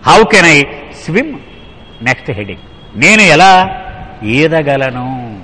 how can I swim next heading నేను ఎలా ఈదగలను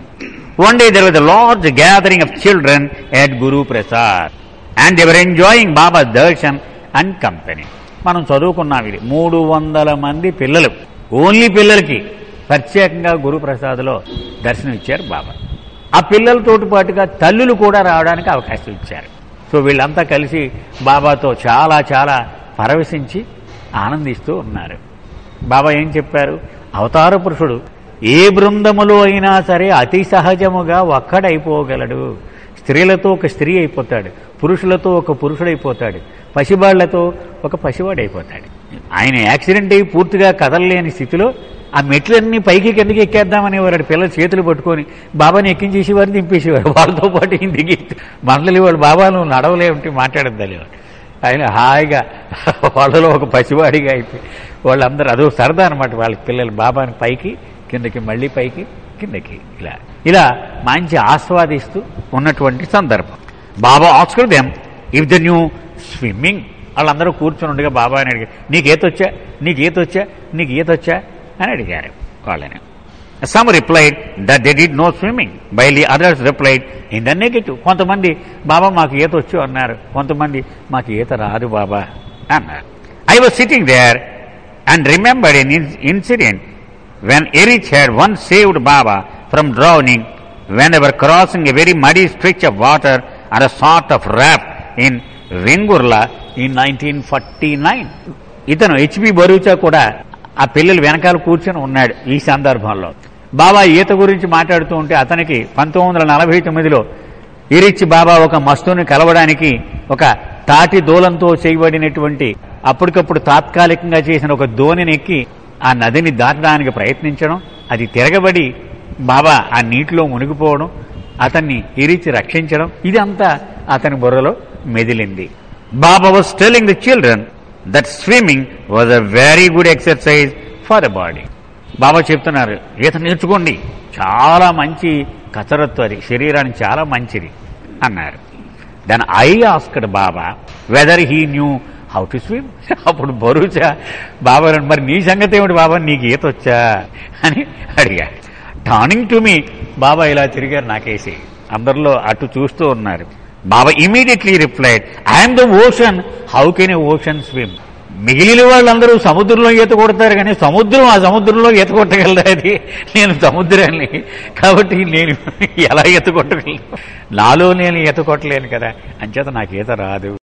one day there was a large gathering of children at Guru Prasad and were enjoying Baba darshan and company మనం చదువుకున్నాం ఇది మూడు వందల మంది పిల్లలు ఓన్లీ పిల్లలకి ప్రత్యేకంగా గురుప్రసాద్లో దర్శనం ఇచ్చారు బాబా ఆ పిల్లలతోటి పాటుగా తల్లులు కూడా రావడానికి అవకాశం ఇచ్చారు సో వీళ్ళంతా కలిసి బాబాతో చాలా చాలా పరవశించి ఆనందిస్తూ ఉన్నారు బాబా ఏం చెప్పారు అవతార పురుషుడు ఏ బృందములో అయినా సరే అతి సహజముగా ఒక్కడైపోగలడు స్త్రీలతో ఒక స్త్రీ అయిపోతాడు పురుషులతో ఒక పురుషుడైపోతాడు పసివాళ్లతో ఒక పసివాడైపోతాడు ఆయన యాక్సిడెంట్ అయి పూర్తిగా కదలలేని స్థితిలో ఆ మెట్లన్నీ పైకి కిందకి ఎక్కేద్దామనేవారు పిల్లలు చేతులు పట్టుకొని బాబాని ఎక్కించేసేవారు దింపేసేవారు వాళ్ళతో పాటు ఈయన దిగి మండలి వాళ్ళు బాబా నువ్వు నడవలేమిటి మాట్లాడద్దాలి ఆయన హాయిగా వాళ్ళలో ఒక పసివాడిగా అయిపోయి వాళ్ళందరూ అదో సరదా అనమాట వాళ్ళ పిల్లలు బాబాని పైకి కిందకి మళ్ళీ పైకి కిందకి ఇలా ఇలా మంచి ఆస్వాదిస్తూ ఉన్నటువంటి సందర్భం Baba asked them if they knew swimming వాళ్ళందరూ కూర్చొని ఉండగా బాబా అని అడిగారు నీకు ఈతొచ్చా నీకు ఈతొచ్చా నీకు ఈతొచ్చా అని అడిగారు వాళ్ళని some replied that they did know swimming but the others replied in the negative కొంతమంది బాబా మాకు ఈత వచ్చు అన్నారు కొంతమంది మాకు ఈత రాదు బాబా అన్నారు I was sitting there and remembered an incident when Eruch had once saved Baba from drowning when were crossing a very muddy stretch of water and a sort of wrap in Vengurla in nineteen forty nine ఇతను HP Bharucha కూడా ఆ పిల్లలు వెనకాల కూర్చొని ఉన్నాడు ఈ సందర్భంలో బాబా ఈత గురించి మాట్లాడుతూ ఉంటే అతనికి పంతొమ్మిది వందల నలభై తొమ్మిదిలో ఇరిచి బాబా ఒక మస్తుని కలవడానికి ఒక తాటి దూలంతో చేయబడినటువంటి అప్పటికప్పుడు తాత్కాలికంగా చేసిన ఒక దోణిని ఎక్కి ఆ నదిని దాటడానికి ప్రయత్నించడం అది తిరగబడి బాబా ఆ నీటిలో మునిగిపోవడం అతన్ని ఇరిచి రక్షించడం ఇదంతా అతని బుర్రలో మెదిలింది Baba was telling the children that swimming was a very good exercise for the body Baba చెప్తున్నారు ఈత నేర్చుకోండి చాలా మంచి కసరత్తు అది శరీరానికి చాలా మంచిది అన్నారు దాని I asked Baba whether he knew how to swim అప్పుడు బరుచా బాబా అన్నాడు, మరి నీ సంగతి ఏమిటి బాబా నీకు ఈత వచ్చా అని అడిగాడు టర్నింగ్ టు మీ బాబా ఇలా తిరిగారు నాకేసి అందరిలో అటు చూస్తూ ఉన్నారు Baba immediately replied I'm the ocean how can a ocean swim మిగిలిన వాళ్ళందరూ సముద్రంలో ఈత కొడతారు కానీ సముద్రం ఆ సముద్రంలో ఈత కొట్టగలదా అది నేను సముద్రాన్ని కాబట్టి నేను ఎలా ఈత కొట్టగలను నాలో నేను ఈత కొట్టలేను కదా అంచేత నాకు ఈత రాదు